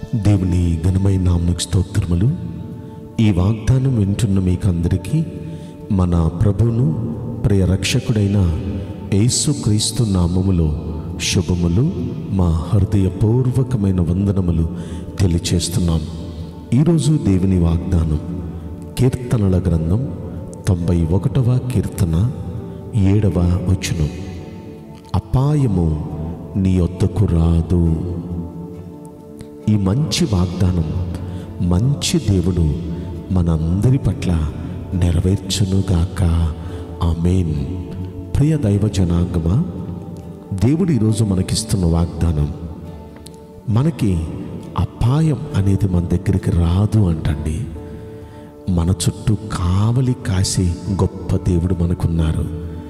దేవుని ఘనమైన నామకు స్తోత్రములు ఈ వాగ్దానం వింటున్న మీకందరికీ మన ప్రభువును ప్రియ రక్షకుడైన యేసుక్రీస్తు నామములో శుభములు మా హృదయపూర్వకమైన వందనములు తెలియచేస్తున్నాం ఈరోజు దేవుని వాగ్దానం కీర్తనల గ్రంథం తొంభై ఒకటవ కీర్తన ఏడవ వచనం అపాయము నీ వద్దకు రాదు ఈ మంచి వాగ్దానం మంచి దేవుడు మనందరి పట్ల నెరవేర్చునుగాక ఆమెన్ ప్రియ దైవ జనాంగమా దేవుడు ఈరోజు మనకిస్తున్న వాగ్దానం మనకి అపాయం అనేది మన దగ్గరికి రాదు అంటండి మన చుట్టూ కావలి కాసే గొప్ప దేవుడు మనకున్నారు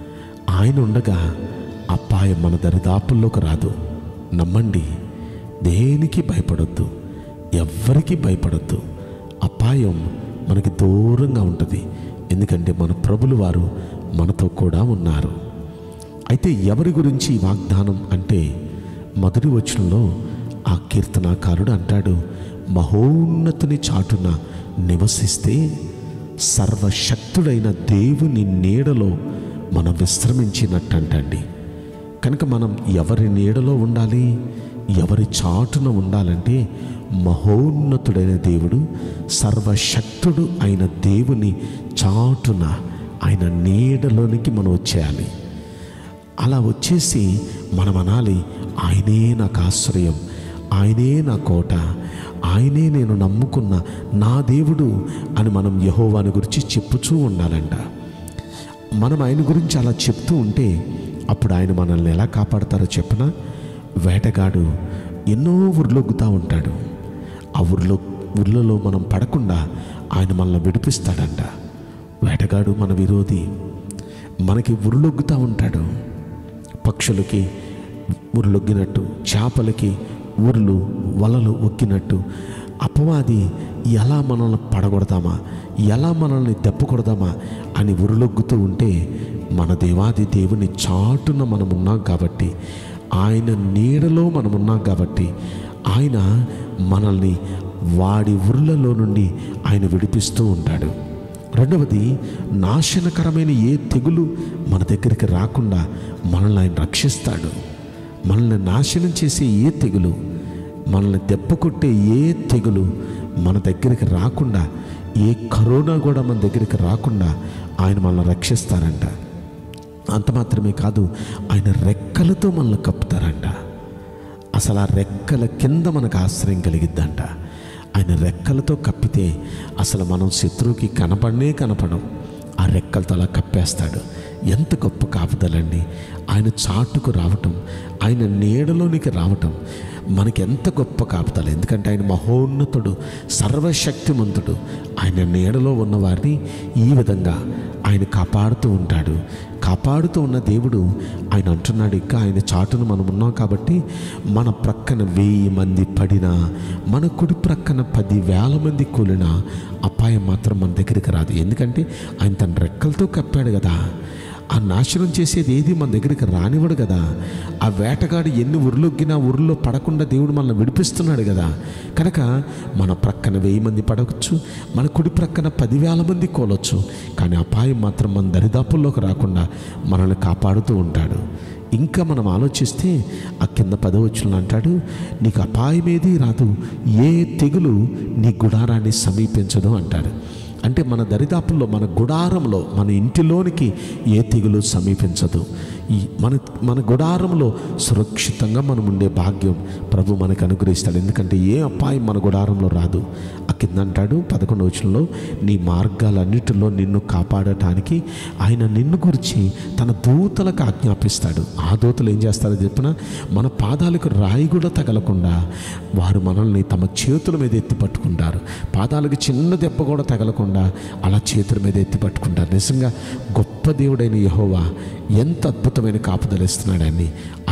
ఆయన ఉండగా అపాయం మన దరిదాపుల్లోకి రాదు నమ్మండి దేనికి భయపడొద్దు ఎవ్వరికి భయపడొద్దు అపాయం మనకి దూరంగా ఉంటుంది ఎందుకంటే మన ప్రభులు వారు మనతో కూడా ఉన్నారు అయితే ఎవరి గురించి ఈ వాగ్దానం అంటే మొదటి వచనంలో ఆ కీర్తనాకారుడు అంటాడు మహోన్నతుని చాటున నివసిస్తే సర్వశక్తుడైన దేవుని నీడలో మనం విశ్రమించినట్టంటండి కనుక మనం ఎవరి నీడలో ఉండాలి ఎవరి చాటున ఉండాలంటే మహోన్నతుడైన దేవుడు సర్వశక్తుడు అయిన దేవుని చాటున ఆయన నీడలోనికి మనం వచ్చేయాలి అలా వచ్చేసి మనం అనాలి ఆయనే నాకు ఆశ్రయం ఆయనే నా కోట ఆయనే నేను నమ్ముకున్న నా దేవుడు అని మనం యహోవాని గురించి చెప్పుచూ ఉండాలంట మనం ఆయన గురించి అలా చెప్తూ ఉంటే అప్పుడు ఆయన మనల్ని ఎలా కాపాడతారో చెప్పన వేటగాడు ఎన్నో ఉర్లొగ్గుతూ ఉంటాడు ఆ ఊర్లో ఊర్లలో మనం పడకుండా ఆయన మనల్ని విడిపిస్తాడంట వేటగాడు మన విరోధి మనకి ఉరులొగ్గుతూ ఉంటాడు పక్షులకి ఉరులొగ్గినట్టు చేపలకి ఊర్లు వలలు ఒక్కినట్టు అపవాది ఎలా మనల్ని పడగొడదామా ఎలా మనల్ని దెబ్బ కొడదామా అని ఉరులొగ్గుతూ ఉంటే మన దేవాది దేవుని చాటున మనం ఉన్నాం కాబట్టి ఆయన నీడలో మనం ఉన్నాం కాబట్టి ఆయన మనల్ని వాడి ఉర్లలో నుండి ఆయన విడిపిస్తూ ఉంటాడు రెండవది నాశనకరమైన ఏ తెగులు మన దగ్గరికి రాకుండా మనల్ని ఆయన రక్షిస్తాడు మనల్ని నాశనం చేసే ఏ తెగులు మనల్ని దెబ్బ కొట్టే ఏ తెగులు మన దగ్గరికి రాకుండా ఏ కరోనా కూడా మన దగ్గరికి రాకుండా ఆయన మనల్ని రక్షిస్తారంట అంత మాత్రమే కాదు ఆయన రెక్కలతో మనల్ని కప్పుతారంట అసలు ఆ రెక్కల కింద మనకు ఆశ్రయం కలిగిద్దంట ఆయన రెక్కలతో కప్పితే అసలు మనం శత్రువుకి కనపడనే కనపడం ఆ రెక్కలతో అలా కప్పేస్తాడు ఎంత గొప్ప కాపుదలండి ఆయన చాటుకు రావటం ఆయన నీడలోనికి రావటం మనకి ఎంత గొప్ప కాపుదల ఎందుకంటే ఆయన మహోన్నతుడు సర్వశక్తిమంతుడు ఆయన నీడలో ఉన్నవారిని ఈ విధంగా ఆయన కాపాడుతూ ఉంటాడు కాపాడుతూ ఉన్న దేవుడు ఆయన అంటున్నాడు ఇంకా ఆయన చాటును మనం ఉన్నాం కాబట్టి మన ప్రక్కన వెయ్యి మంది పడినా మన కుడి ప్రక్కన పది వేల మంది కూలినా అపాయం మాత్రం మన దగ్గరికి రాదు ఎందుకంటే ఆయన తన రెక్కలతో కప్పాడు కదా ఆ నాశనం చేసేది ఏది మన దగ్గరికి రానివ్వడు కదా ఆ వేటగాడు ఎన్ని ఉరులొగ్గినా ఉరులో పడకుండా దేవుడు మనల్ని విడిపిస్తున్నాడు కదా కనుక మన ప్రక్కన వెయ్యి మంది పడవచ్చు మన కుడి ప్రక్కన పదివేల మంది కోలొచ్చు కానీ అపాయం మాత్రం మన దరిదాపుల్లోకి రాకుండా మనల్ని కాపాడుతూ ఉంటాడు ఇంకా మనం ఆలోచిస్తే ఆ కింద పదవచ్చులు అంటాడు నీకు అపాయం ఏది రాదు ఏ తెగులు నీ గుడారాన్ని సమీపించదు అంటాడు అంటే మన దరిదాపుల్లో మన గుడారంలో మన ఇంటిలోనికి ఏ తెగులు సమీపించదు ఈ మన మన గుడారంలో సురక్షితంగా మనం ఉండే భాగ్యం ప్రభు మనకు అనుగ్రహిస్తాడు ఎందుకంటే ఏ అపాయం మన గుడారంలో రాదు ఆ కింద అంటాడు పదకొండు వచనంలో నీ మార్గాలన్నిటిలో నిన్ను కాపాడటానికి ఆయన నిన్ను గురించి తన దూతలకు ఆజ్ఞాపిస్తాడు ఆ దూతలు ఏం చేస్తారో చెప్పిన మన పాదాలకు రాయి కూడా తగలకుండా వారు మనల్ని తమ చేతుల మీద ఎత్తి పట్టుకుంటారు పాదాలకు చిన్న దెబ్బ కూడా తగలకుండా అలా చేతుల మీద ఎత్తి పట్టుకుంటారు నిజంగా గొప్ప దేవుడైన యహోవా ఎంత అద్భుతమైన కాపుదలిస్తున్నాడని ఆ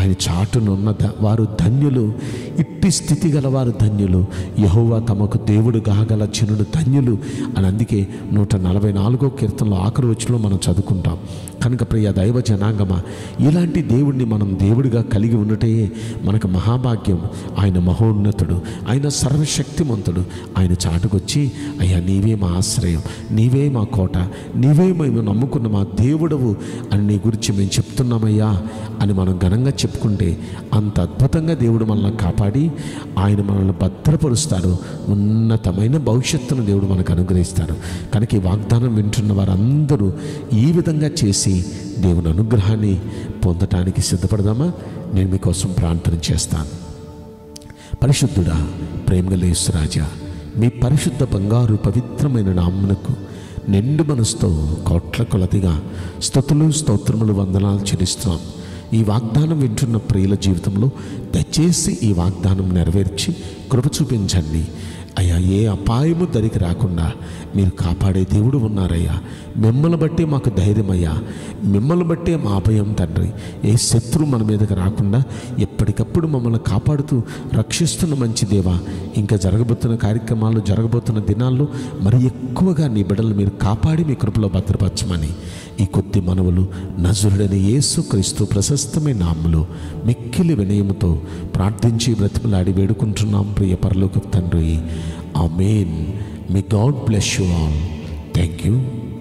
ఆయన చాటునున్న ద- వారు ధన్యులు ఇట్టి స్థితి గల వారు ధన్యులు యహోవా తమకు దేవుడు కాగల జనుడు ధన్యులు అని అందుకే నూట నలభై నాలుగో కీర్తనలో ఆఖరి వచ్చిలో మనం చదువుకుంటాం కనుక ప్రియ దైవ జనాంగమా ఇలాంటి దేవుడిని మనం దేవుడిగా కలిగి ఉండటే మనకు మహాభాగ్యం ఆయన మహోన్నతుడు ఆయన సర్వశక్తిమంతుడు ఆయన చాటుకొచ్చి అయ్యా నీవే మా ఆశ్రయం నీవే మా కోట నీవే మేము నమ్ముకున్న మా దేవుడవు అని నీ గురించి మేము చెప్తున్నామయ్యా అని మనం ఘనంగా చెప్పుకుంటే అంత అద్భుతంగా దేవుడు మనల్ని కాపాడి ఆయన మనల్ని భద్రపరుస్తాడు ఉన్నతమైన భవిష్యత్తును దేవుడు మనకు అనుగ్రహిస్తాడు కనుక ఈ వాగ్దానం వింటున్న వారందరూ ఈ విధంగా చేసి దేవుని అనుగ్రహాన్ని పొందటానికి సిద్ధపడదామా నేను మీకోసం ప్రార్థన చేస్తాను పరిశుద్ధుడా ప్రేమగలేసు రాజా మీ పరిశుద్ధ బంగారు పవిత్రమైన నామ్మునకు నిండు మనసుతో కోట్ల కొలదిగా స్థుతులు స్తోత్రములు వందనాలు చెల్లిస్తున్నాం ఈ వాగ్దానం వింటున్న ప్రియుల జీవితంలో దయచేసి ఈ వాగ్దానం నెరవేర్చి కృప చూపించండి అయ్యా ఏ అపాయము దరికి రాకుండా మీరు కాపాడే దేవుడు ఉన్నారయ్యా మిమ్మల్ని బట్టే మాకు ధైర్యం అయ్యా మిమ్మల్ని బట్టే మా అభయం తండ్రి ఏ శత్రువు మన మీదకి రాకుండా ఎప్పటికప్పుడు మమ్మల్ని కాపాడుతూ రక్షిస్తున్న మంచి దేవా ఇంకా జరగబోతున్న కార్యక్రమాలు జరగబోతున్న దినాల్లో మరి ఎక్కువగా నీ బిడ్డలు మీరు కాపాడి మీ కృపలో భద్రపరచమని ఈ కొద్ది మనవులు నజరుడని యేసు క్రీస్తు ప్రశస్తమైన నామములో మిక్కిలి వినయముతో ప్రార్థించి బ్రతిమలాడి వేడుకుంటున్నాం ప్రియ పరలోక తండ్రి amen may God bless you all thank you